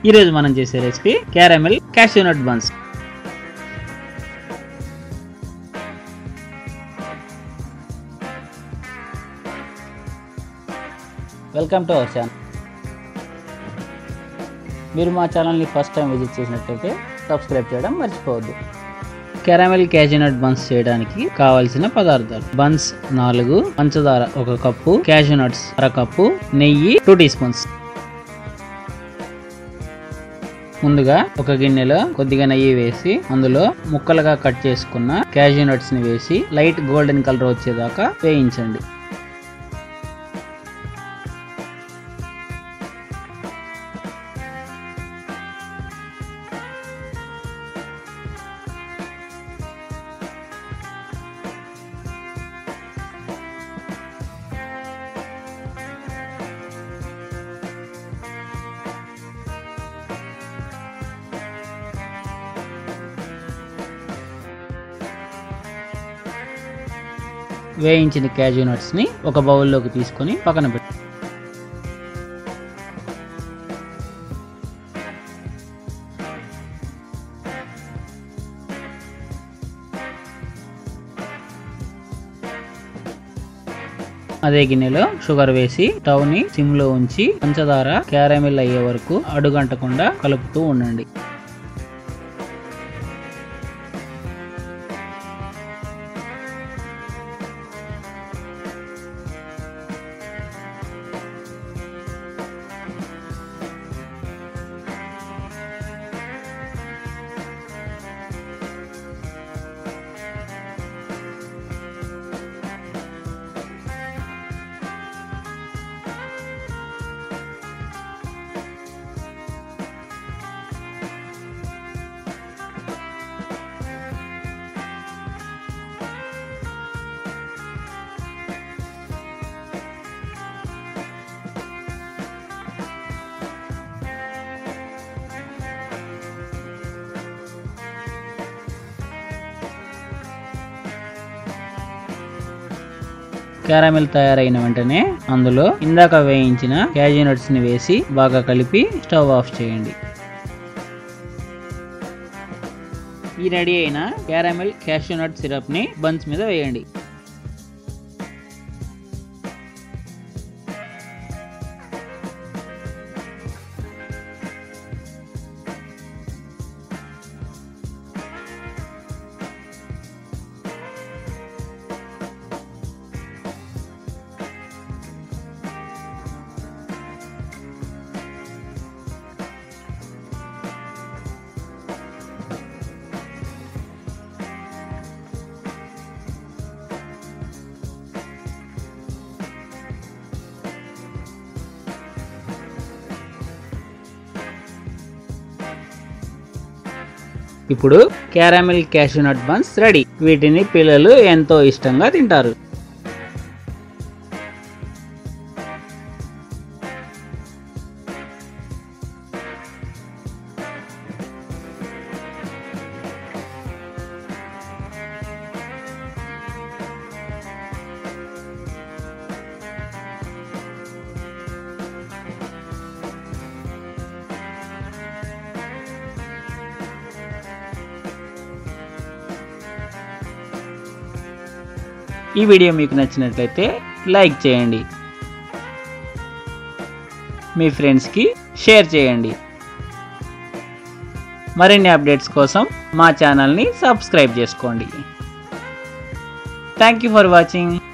ఈ రోజు మనం చేసే recipe caramel cashew nut buns welcome to our channel మీరు మా ఛానల్ని ఫస్ట్ టైం విజిట్ చేసినట్లయితే సబ్స్క్రైబ్ చేయడం మర్చిపోవద్దు క్యారమెల్ క్యాజునట్ బన్స్ చేయడానికి కావలసిన పదార్థాలు బన్స్ నాలుగు పంచదార ఒక కప్పు క్యాజునట్స్ అర కప్పు నెయ్యి టూ టీ స్పూన్స్ ముందుగా ఒక గిన్నెలో కొద్దిగా నెయ్యి వేసి అందులో ముక్కలుగా కట్ చేసుకున్న క్యాజూ నట్స్ ని వేసి లైట్ గోల్డెన్ కలర్ వచ్చేదాకా వేయించండి వేయించిన క్యాజూ నట్స్ ని ఒక బౌల్లోకి తీసుకొని పక్కన పెట్టి అదే గిన్నెలో షుగర్ వేసి స్టవ్ ని సిమ్ లో ఉంచి పంచదార క్యారమిల్ అయ్యే వరకు అడుగంటకుండా కలుపుతూ ఉండండి క్యారమిల్ తయారైన వెంటనే అందులో ఇందాక వేయించిన క్యాజూ నట్స్ ని వేసి బాగా కలిపి స్టవ్ ఆఫ్ చేయండి ఈ రెడీ అయిన క్యారమిల్ క్యాష్యూ నట్ సిరప్ ని బన్స్ మీద వేయండి ఇప్పుడు caramel cashew nut buns ready వీటిని పిల్లలు ఎంతో ఇష్టంగా తింటారు ఈ వీడియో మీకు నచ్చినట్లయితే లైక్ చేయండి మీ ఫ్రెండ్స్కి షేర్ చేయండి మరిన్ని అప్డేట్స్ కోసం మా ఛానల్ని సబ్స్క్రైబ్ చేసుకోండి థ్యాంక్ యూ ఫర్ వాచింగ్